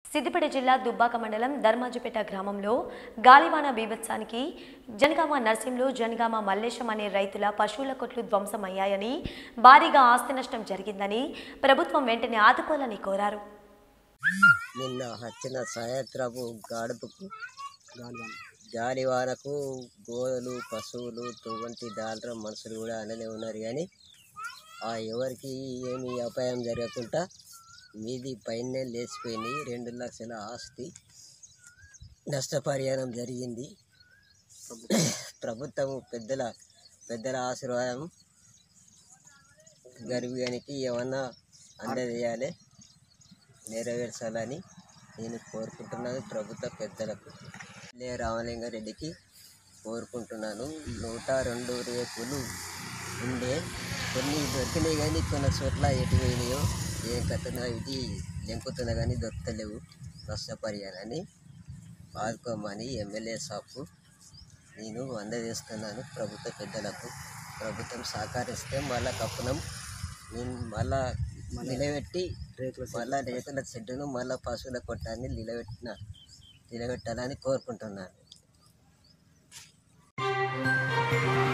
సిద్దిపేట జిల్లా దుబ్బాక మండలం ధర్మాజుపేట గ్రామంలో గాలివాన బీభత్సానికి జనగామ నర్సింలో జనగామ మల్లేశం అనే రైతుల పశువుల కొట్లు ధ్వంసమయ్యాయని భారీగా ఆస్తి నష్టం జరిగిందని ప్రభుత్వం వెంటనే ఆదుకోవాలని కోరారు నిన్న వచ్చిన సాయంత్రము గాడుపుకు గాలివానకు గోదలు పశువులు తువ్వంటి డాలర్ మనుషులు కూడా అలానే ఉన్నారు కానీ ఆ ఎవరికి ఏమి అపాయం జరగకుండా మీది పైనే లేచిపోయింది రెండు లక్షల ఆస్తి నష్టపరిహారం జరిగింది ప్రభుత్వం పెద్దల పెద్దల ఆశీర్వాదం గర్భిగానికి ఏమన్నా అందజేయాలి నెరవేర్చాలని నేను కోరుకుంటున్నాను ప్రభుత్వ పెద్దలకు లే రామలింగారెడ్డికి కోరుకుంటున్నాను నూట రెండు రేపులు ఉండే కొన్ని దొరికినాయి కానీ కొన్ని చోట్ల ఎటు పోయినాయో ఏం కథనో ఇది లెంకుతున్నా కానీ దొరకలేవు నష్టపరిహారాన్ని ఆదుకోమని ఎమ్మెల్యే సాపు నేను అందజేస్తున్నాను ప్రభుత్వ పెద్దలకు ప్రభుత్వం సహకరిస్తే మళ్ళా కప్పునం నేను మళ్ళా నిలబెట్టి మళ్ళా రేకుల చెట్టును మళ్ళా పశువుల కొట్టాన్ని నిలబెట్టిన నిలబెట్టాలని కోరుకుంటున్నాను